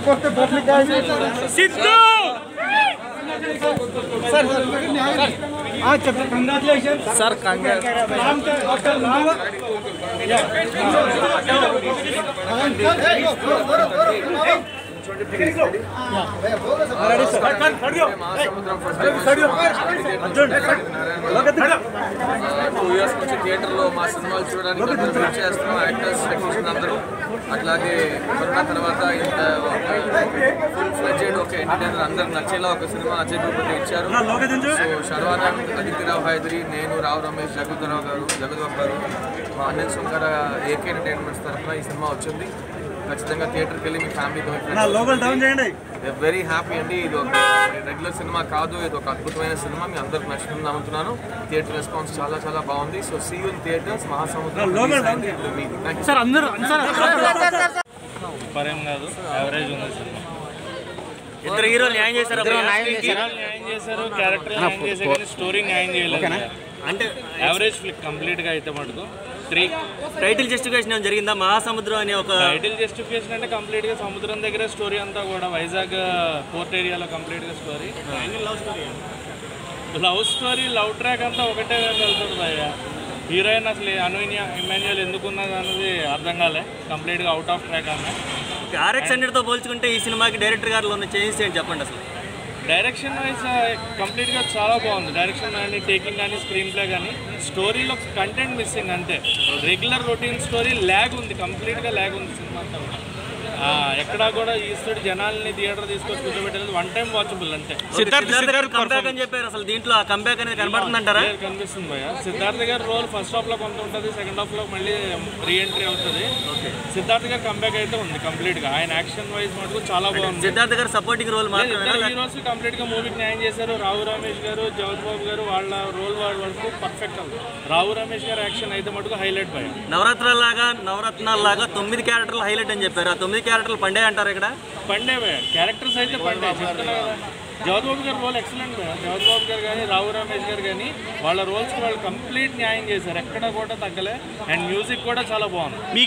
వస్తే పబ్లిక్ సిద్ధు చెప్పండి congratulation sir కంగారు టూ ఇయర్స్ నుంచి థియేటర్లో మా సినిమాలు చూడడానికి అందరూ వెయిట్ చేస్తున్నాం యాక్టర్స్ టెక్నీషియన్ అందరూ అట్లాగే కరోనా తర్వాత ఇంత ఫుల్ ఫ్లెడ్జెడ్ ఒక ఎంటర్టైనర్ అందరికి నచ్చేలా ఒక సినిమా అజయ్ భూపతి ఇచ్చారు సో శర్వానంద్ అదితిరావు హైదరి నేను రావు రమేష్ జగద్రావు గారు జగద్బాబు గారు మా అనిల్ సుంకర ఏకే ఎంటర్టైన్మెంట్స్ తరఫున ఈ సినిమా వచ్చింది ఖచ్చితంగా థియేటర్కి వెళ్ళి మీ ఫ్యామిలీతో లోకల్ డౌన్ చేయండి వెరీ హ్యాపీ అండి ఇది ఒక రెగ్యులర్ సినిమా కాదు ఇది ఒక అద్భుతమైన సినిమా మీ అందరికి నచ్చుతుంది నమ్ముతున్నాను థియేటర్ రెస్పాన్స్ చాలా చాలా బాగుంది so see in theatres Mahasamudram thank you sir అందరూ సార్ పరేం కాదు యావరేజ్ ఉంది సినిమా ఇద్దరు హీరోలు న్యాయం చేశారు హీరోలు న్యాయం చేశారు క్యారెక్టర్ న్యాయం చేశారు కానీ స్టోరీ న్యాయం చేయలేదు అంటే యావరేజ్ ఫిలిక్ కంప్లీట్ గా అయితే మటుకు త్రీ టైటిల్ జస్టిఫికేషన్ ఏమైనా జరిగిందా మహాసముద్రం అనే ఒక టైటిల్ జస్టిఫికేషన్ అంటే కంప్లీట్ గా సముద్రం దగ్గర స్టోరీ అంతా కూడా వైజాగ్ పోర్ట్ ఏరియాలో కంప్లీట్ గా story love story love track అంతా ఒకటే వెళ్తుంది భయ్య హీరోయిన్ అసలు అనూన్య ఇమాన్యువల్ ఎందుకున్నది అన్నది అర్థం కాలే కంప్లీట్ గా అవుట్ ఆఫ్ ట్రాక్ ఆమె ఆర్ఎక్స్ హండ్రెడ్ తో పోల్చుకుంటే ఈ సినిమాకి డైరెక్టర్ గారు ఉన్న చేంజెస్ ఏంటి చెప్పండి అసలు డైరెక్షన్ వైజ్ కంప్లీట్గా చాలా బాగుంది డైరెక్షన్ కానీ టేకింగ్ కానీ స్క్రీన్ ప్లే కానీ స్టోరీలో కంటెంట్ మిస్సింగ్ అంతే రెగ్యులర్ రొటీన్ స్టోరీ ల్యాగ్ ఉంది కంప్లీట్గా ల్యాగ్ ఉంది సినిమా అంతా కూడా. ఆ, ఎక్కడా కూడా ఈస్తుడి జనాల్ని థియేటర్ తీసుకొచ్చి కూర్చోబెట్టలేదు వన్ టైం వాచబుల్ అంతే సిద్ధార్థ్ గారు కంబ్యాక్ అని చెప్పారు అసలు దీంట్లో ఆ కంబ్యాక్ అనేది కనబడుతుందంటారా Clear కనిపిస్తుంది భయ సిద్ధార్థ్ గారి రోల్ ఫస్ట్ హాఫ్ లో కొంత ఉంటుంది సెకండ్ హాఫ్ లో మళ్ళీ రీఎంట్రీ అవుతుంది సిద్ధార్థ్ గారు కంబ్యాక్ అయితే ఉంది కంప్లీట్ గా ఆయన యాక్షన్ వైజ్ మటుకు చాలా బాగుంది సిద్ధార్థ్ గారు సపోర్టింగ్ రోల్ మాత్రమే ఇద్దరు హీరోస్ కంప్లీట్ గా మూవీకి న్యాయం చేశారు రావు రమేష్ గారు జగత్ బాబు గారు వాళ్ళ రోల్ వాళ్ళ వరకు పర్ఫెక్ట్ ఉంది రావు రమేష్ గారి యాక్షన్ అయితే మటుకు హైలైట్ భయ నవరాత్రుల లాగా నవరత్నాల లాగా తొమ్మిది క్యారెక్టర్లు హైలైట్ అని చెప్పారు ఆ తొమ్మిది క్యారెక్టర్లు పండే అంటారు ఇక్కడ పండే భయ క్యారెక్టర్స్ అయితే పండే చెప్తున్నా కదా జగత్ బాబు గారి రోల్ ఎక్సలెంట్ భయ జగత్ బాబు గారు కానీ రావు రమేష్ గారు కానీ వాళ్ళ రోల్స్ వాళ్ళు కంప్లీట్ న్యాయం చేశారు ఎక్కడ కూడా తగ్గలే అండ్ మ్యూజిక్ కూడా చాలా బాగుంది